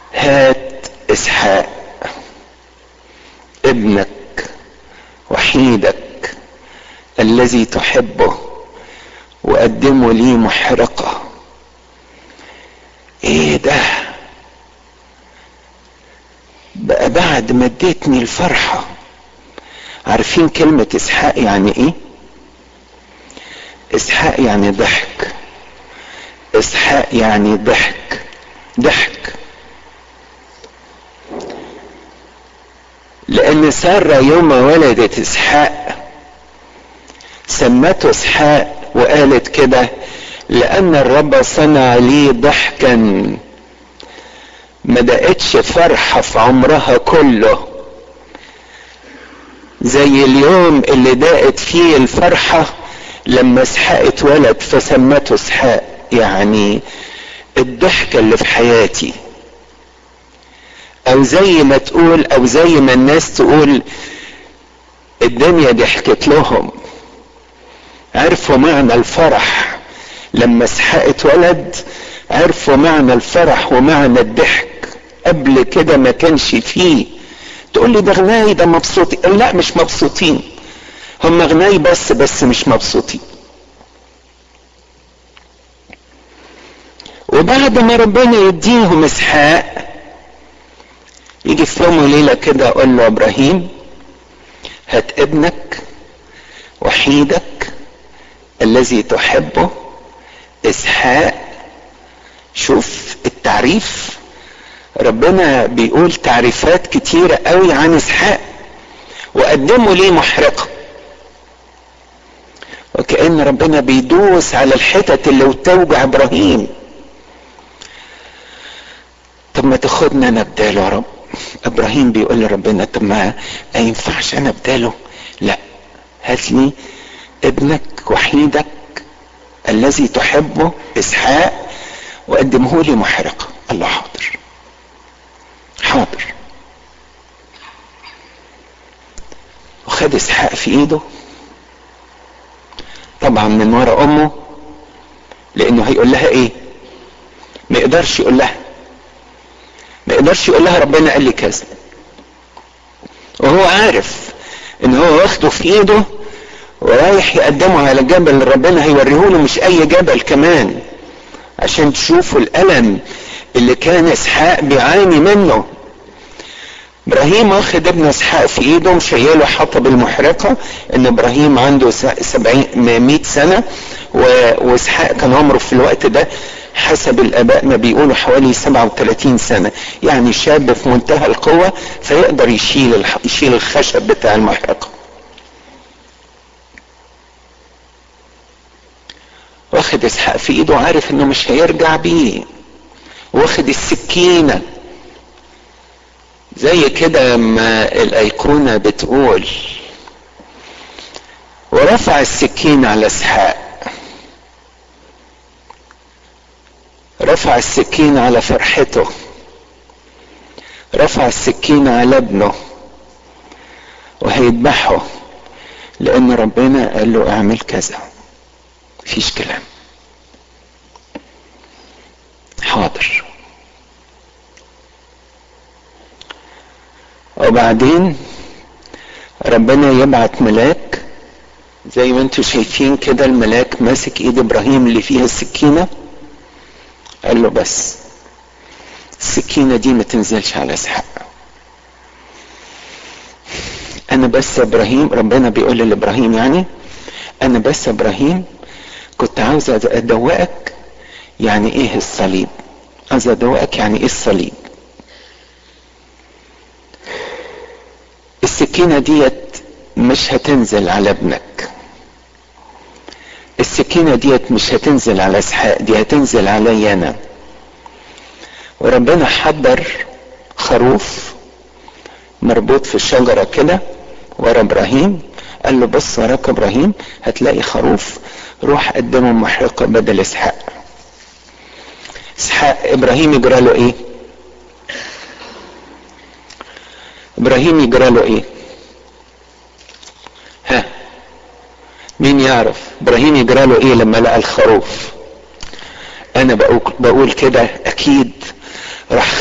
هات اسحاق ابنك وحيدك الذي تحبه وقدمه لي محرقة ايه ده بقى بعد ما اديتني الفرحة عارفين كلمة اسحاق يعني ايه اسحاق يعني ضحك اسحاق يعني ضحك ضحك لان سارة يوم ولدت اسحاق سمته اسحاق وقالت كده لان الرب صنع لي ضحكا ما دقتش فرحة في عمرها كله زي اليوم اللي دقت فيه الفرحة لما اسحاق اتولد فسمته اسحاق يعني الضحكة اللي في حياتي او زي ما تقول او زي ما الناس تقول الدنيا ضحكت لهم عرفوا معنى الفرح لما اسحاق اتولد عرفوا معنى الفرح ومعنى الضحك قبل كده ما كانش فيه تقول لي ده غناي ده مبسوطين لا مش مبسوطين هم غناي بس بس مش مبسوطين وبعد ما ربنا يديهم اسحاق يجي في يوم وليله كده اقول له ابراهيم هات ابنك وحيدك الذي تحبه اسحاق شوف التعريف ربنا بيقول تعريفات كتيرة قوي عن اسحاق وقدموا ليه محرقة وكأن ربنا بيدوس على الحتت اللي توجع ابراهيم طب ما تاخدنا انا بداله يا رب ابراهيم بيقول لربنا طب ما ينفعش انا بداله لا هات لي ابنك وحيدك الذي تحبه اسحاق وقدمه لي محرقه الله حاضر حاضر وخد اسحاق في ايده طبعا من ورا امه لانه هيقول لها ايه ما يقدرش يقول لها ما يقدرش يقول لها ربنا قال لي كذا وهو عارف ان هو واخده في ايده ورايح يقدمه على جبل اللي ربنا هيوريه له مش اي جبل كمان عشان تشوفوا الالم اللي كان اسحاق بيعاني منه ابراهيم واخد ابن اسحاق في ايده مشيله حطب المحرقه ان ابراهيم عنده سبعين مئة سنه واسحاق كان عمره في الوقت ده حسب الاباء ما بيقولوا حوالي 37 سنه يعني شاب في منتهى القوه فيقدر يشيل يشيل الخشب بتاع المحرقه واخد اسحاق في ايده عارف انه مش هيرجع بيه واخد السكينه زي كده ما الايقونه بتقول ورفع السكينه على اسحاق رفع السكين على فرحته رفع السكين على ابنه وهيذبحه لان ربنا قال له اعمل كذا مفيش كلام حاضر وبعدين ربنا يبعت ملاك زي ما انتم شايفين كده الملاك ماسك ايد ابراهيم اللي فيها السكينه قال له بس السكينه دي ما تنزلش على اسحاق انا بس ابراهيم ربنا بيقول لابراهيم يعني انا بس ابراهيم كنت عاوز ادوقك يعني ايه الصليب عاوز ادوقك يعني ايه الصليب السكينه ديت مش هتنزل على ابنك السكينه ديت مش هتنزل على اسحاق دي هتنزل علي انا وربنا حضر خروف مربوط في الشجره كده ورا ابراهيم قال له بص وراك ابراهيم هتلاقي خروف روح قدمه محرقه بدل اسحاق اسحاق ابراهيم يجرى له ايه ابراهيم يجرى له ايه ها مين يعرف ابراهيم يجرى له ايه لما لقى الخروف انا بقول, بقول كده اكيد راح